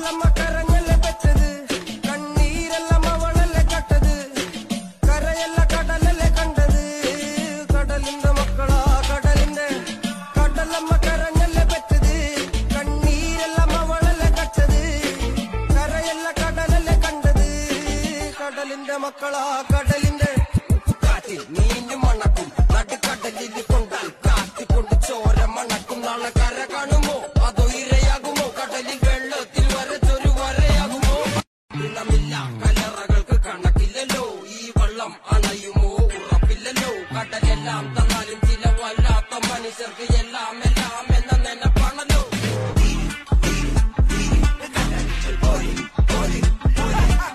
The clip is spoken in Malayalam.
കടലമ്മ കരഞ്ഞല്ലേ പെറ്റത് കണ്ണീരെല്ലാം അവളല്ലേ കട്ടത് കരയല്ല കടലല്ലേ കണ്ടത് കടലിന്റെ മക്കളാ കടലിന്റെ കടലമ്മ കരഞ്ഞല്ലേ പെറ്റത് കണ്ണീരെല്ലാം അവളല്ലേ കട്ടത് കരയല്ല കടലല്ലേ കണ്ടത് കടലിന്റെ മക്കളാ കടലിന്റെ കാറ്റിൽ നീഞ്ഞു മണക്കും നടുക്കടലിൽ കൊണ്ടാൽ കാറ്റിക്കൊണ്ട് ചോര മണക്കും നാളെ കര കാണുമോ അതോ ഇരയാകുമോ കടലിൽ വെള്ളത്തിൽ വരച്ചൊരു വരയാകുമോ ഗുണമില്ല കലറകൾക്ക് കണക്കില്ലല്ലോ ഈ വള്ളം അണയുമോ ഉറപ്പില്ലല്ലോ കടലെല്ലാം തന്നാലും ചില വല്ലാത്ത മനുഷ്യർക്ക് എല്ലാം എല്ലാം എന്ന നെനപ്പ